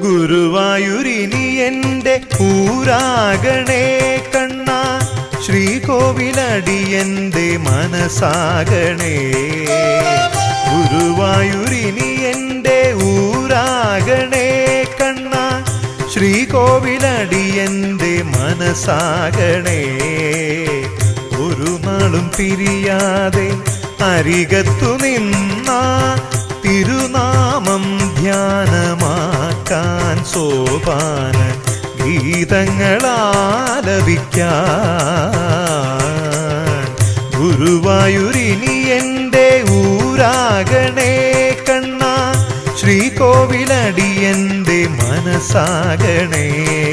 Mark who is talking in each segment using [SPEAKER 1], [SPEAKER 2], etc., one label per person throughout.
[SPEAKER 1] ഗുരുവായൂരിനി എന്റെ ഊരാകണേ കണ്ണ ശ്രീകോവിലടിയന്റെ മനസ്സാകണേ ഗുരുവായൂരിനി എന്റെ ഊരാകണേ കണ്ണ ശ്രീകോവിലടിയന്റെ മനസ്സാകണേ ഒരു നാളും പിരിയാതെ അരികത്തു നിന്ന തിരുനാമം ധ്യാനമാക്കാൻ സോപാന ഗീതങ്ങളാലപിക്കാൻ ഗുരുവായൂരിനി എന്റെ ഊരാകണേ കണ്ണ ശ്രീകോവിലടിയന്റെ മനസ്സാകണേ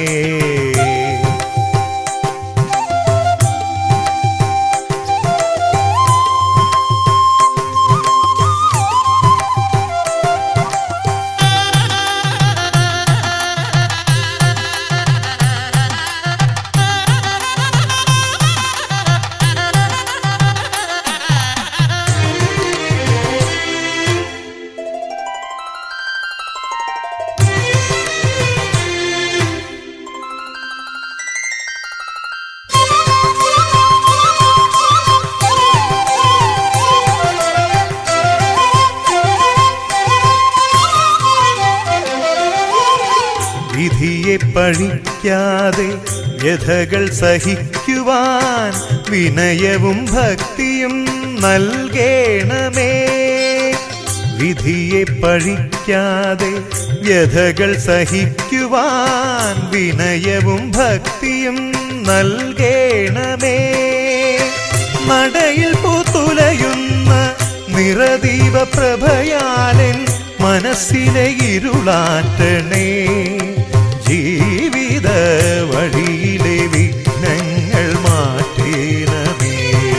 [SPEAKER 1] വിധിയെ പഴിക്കാതെ വ്യഥകൾ സഹിക്കുവാൻ വിനയവും ഭക്തിയും നൽകേണമേ വിധിയെ പഴിക്കാതെ വ്യഥകൾ സഹിക്കുവാൻ വിനയവും ഭക്തിയും നൽകേണമേ നടയിൽ പൂത്തുലയുന്ന നിറദീപ പ്രഭയാലൻ മനസ്സിലെ ഇരുളാറ്റണേ ജീവിത വഴിയിലെ വിഘ്നങ്ങൾ മാറ്റേണമേ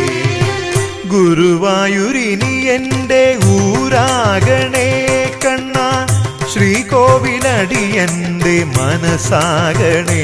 [SPEAKER 1] ഗുരുവായൂരിനി എന്റെ ഊരാകണേ കണ്ണ ശ്രീകോവിലടിയന്റെ മനസ്സാകണേ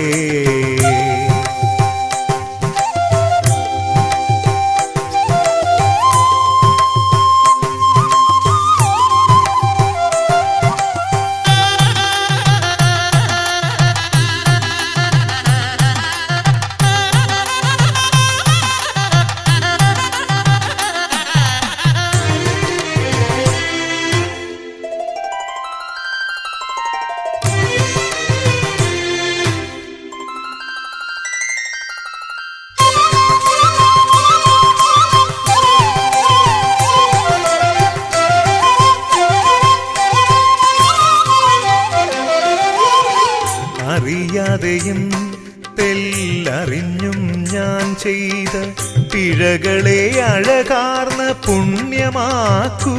[SPEAKER 1] അറിയാതെയും തെല്ലറിഞ്ഞും ഞാൻ ചെയ്ത പിഴകളെ അഴകാർന്ന പുണ്യമാക്കൂ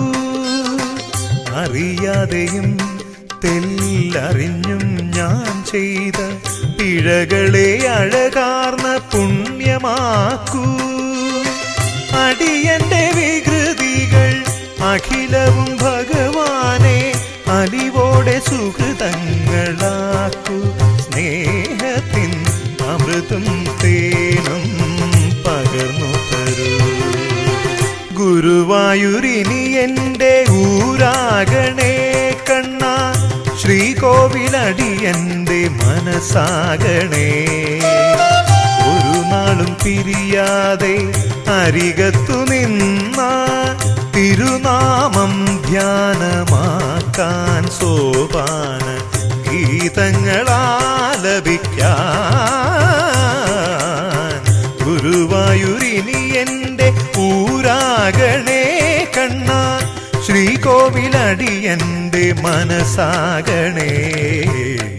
[SPEAKER 1] അറിയാതെയും തെല്ലറിഞ്ഞും ഞാൻ ചെയ്ത പിഴകളെ അഴകാർന്ന പുണ്യമാക്കൂ അടിയന്റെ വികൃതികൾ അഖിലവും ഭഗവാനെ അലിവോടെ സുഹൃതങ്ങളാക്കൂ സ്നേഹത്തിൻ അമൃതും തേനും പകർന്നു തരൂ ഗുരുവായൂരിനി എന്റെ ഊരാകണേ കണ്ണ ശ്രീകോവിലടിയന്റെ മനസ്സാകണേ ഒരു നാളും പിരിയാതെ അരികത്തു നിന്ന തിരുനാമം ധ്യാനമാക്കാൻ സോപാന ഗീതങ്ങളാലപിക്കാൻ ഗുരുവായൂരിനി എന്റെ ഊരാകണേ കണ്ണ ശ്രീകോവിലടിയന്റെ മനസ്സാകണേ